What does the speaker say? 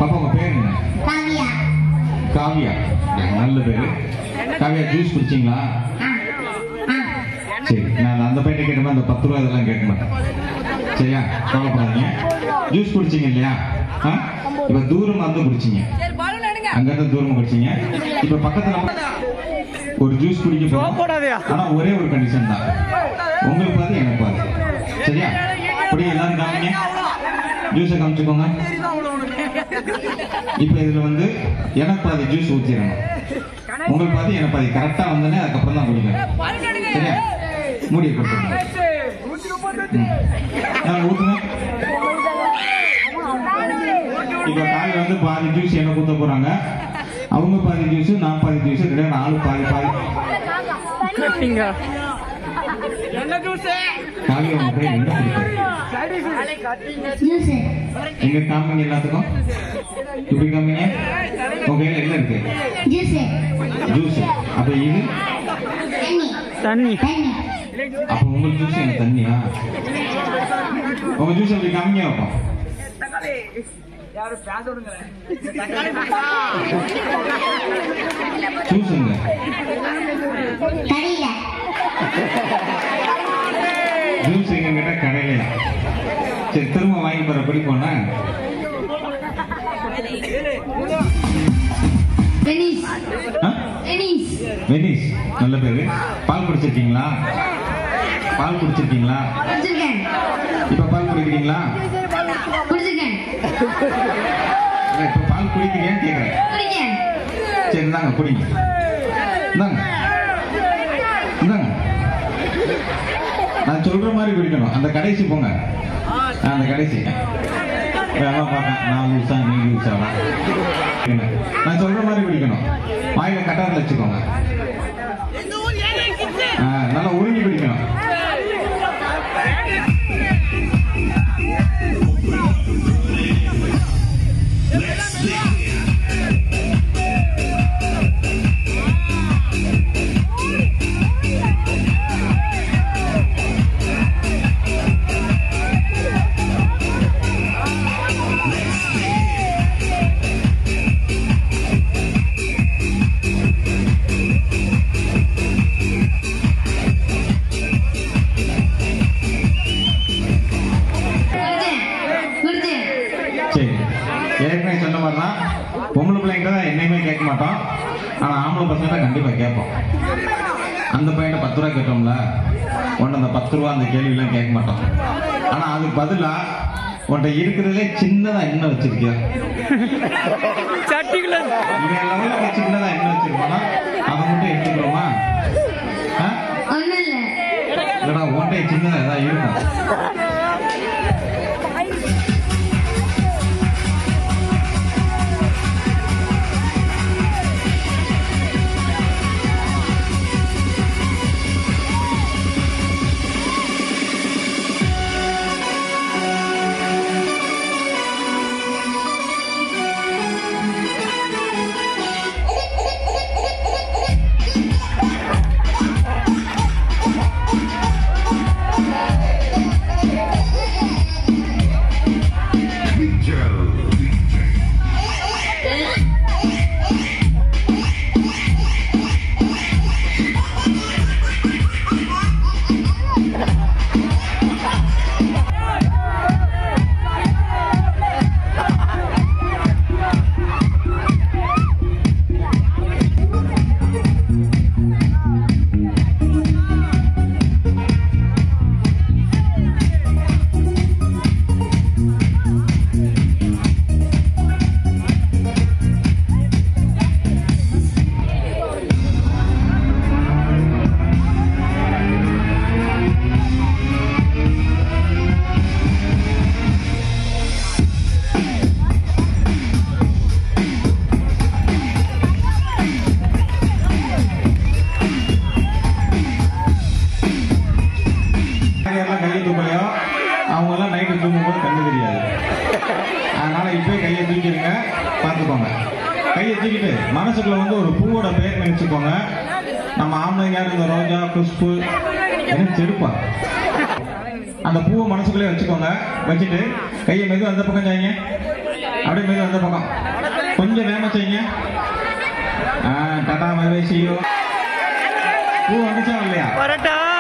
பாப்பா உங்க பேர் என்ன காவியா காவியா நல்ல பேரு காவியா ஜூஸ் குடிச்சிங்களா ஆ ஆ சரி நான் அந்த பையன் கேட்டமா அந்த பத்து ரூபா இதெல்லாம் கேட்க மாட்டேன் சரியா கவலைப்படாதீங்க ஜூஸ் குடிச்சீங்க இல்லையா ஆ? இப்ப தூரம் வந்து குடிச்சீங்க அங்க இருந்து தூரமா குடிச்சீங்க இப்ப பக்கத்துல ஒரு ஜூஸ் குடிக்க போறோம் ஆனா ஒரே ஒரு கண்டிஷன் தான் உங்களுக்கு பாது எனக்கு பாது சரியா அப்படி எல்லாரும் காமிங்க ஜூஸை காமிச்சுக்கோங்க இப்ப இதுல வந்து எனக்கு பாதி ஜூஸ் ஊத்திடணும் உங்களுக்கு பாதி எனக்கு பாதி கரெக்டா வந்தோடனே அதுக்கப்புறம் தான் குடிக்கணும் சரியா மூடியை கொடுத்துருங்க ம். நான் ஊத்துங்க இப்ப காய் வந்து பாதி ஜூஸ் என்ன ஊத்த போறாங்க அவங்க பாதி ஜூஸ் நான் பாதி ஜூஸ் ரெண்டு நாலு பாதி பாதி காவி உங்க கையில் என்ன பிடிக்கும் ஜூஸ் எங்க காமிங்க எல்லாத்துக்கும் இப்படி காமிங்க உங்க கையில என்ன இருக்கு ஜூஸ் ஜூஸ் அப்ப இது தண்ணி தண்ணி அப்ப உங்க ஜூஸ் எனக்கு தண்ணியா உங்க ஜூஸ் அப்படி காமிங்க வைப்போம் ஜூஸுங்க கடையில ஜூஸ் எங்க கிட்ட கடையில சரி திரும்ப வாங்கி போற படி போனா வெனிஸ் ஆ? வெனிஸ் வெனிஸ் நல்ல பேரு பால் குடிச்சிருக்கீங்களா பால் குடிச்சிருக்கீங்களா குடிச்சிருக்கேன் இப்ப பால் குடிக்கிறீங்களா குடிச்சிருக்கேன் இல்ல, இப்ப பால் குடிக்கிறீங்கன்னு கேக்குறேன் குடிக்கேன் சரி இந்தாங்க குடிங்க இந்தாங்க இந்தாங்க நான் சொல்ற மாதிரி குடிக்கணும் அந்த கடைசி போங்க ஆ, அந்த கடைசி வேணா பார்க்க நான் லூசா நீ லூசாவா என்ன? நான் சொல்ற மாதிரி குடிக்கணும் வாயில கட்டாரில் வச்சுக்கோங்க ஆ, நல்லா உறிஞ்சி குடிக்கணும் குடிச்சேன் குடிச்சேன் சரி ஏற்கனவே சொன்ன மாதிரி தான் பொம்பளை பிள்ளைங்கிட்ட தான் என்னையுமே கேட்க மாட்டோம் ஆனா ஆம்பளை பசங்க கண்டிப்பா கேட்போம் அந்த பையனை பத்து ரூபா கேட்டோம்ல உன்னை அந்த பத்து ரூபா அந்த கேள்வியெல்லாம் கேட்க மாட்டோம் ஆனா அதுக்கு பதிலா உன்கிட்ட இருக்கிறதுலே சின்னதா என்ன வச்சிருக்கியா இவன் லெவலுக்கு சின்னதா என்ன வச்சிருப்பானா அதை மட்டும் எடுத்துக்கிறோமா ஆ? ஒன்றும் இல்லை இல்லடா உன்கிட்ட சின்னதா ஏதாவது இருக்கும் யாரெல்லாம் கையை தூக்கலையோ அவங்க எல்லாம் நைட்டு தூங்கும்போது கண்ணு தெரியாது அதனால இப்பவே கையை தூக்கிடுங்க பார்த்துக்கோங்க கையை தூக்கிட்டு மனசுக்குள்ள வந்து ஒரு பூவோட பேர் நினைச்சுக்கோங்க நம்ம ஆம்பளைங்க யாரும் இந்த ரோஜா குஷ்பு என்ன செருப்பா அந்த பூவை மனசுக்குள்ளே வச்சுக்கோங்க வச்சுட்டு கையை மெது அந்த பக்கம் சாய்ங்க அப்படியே மேல அந்த பக்கம் கொஞ்சம் வேகமா செய்யுங்க ஆ டாடா மதுரை செய்யும் பூ வந்துச்சா இல்லையா வரட்டா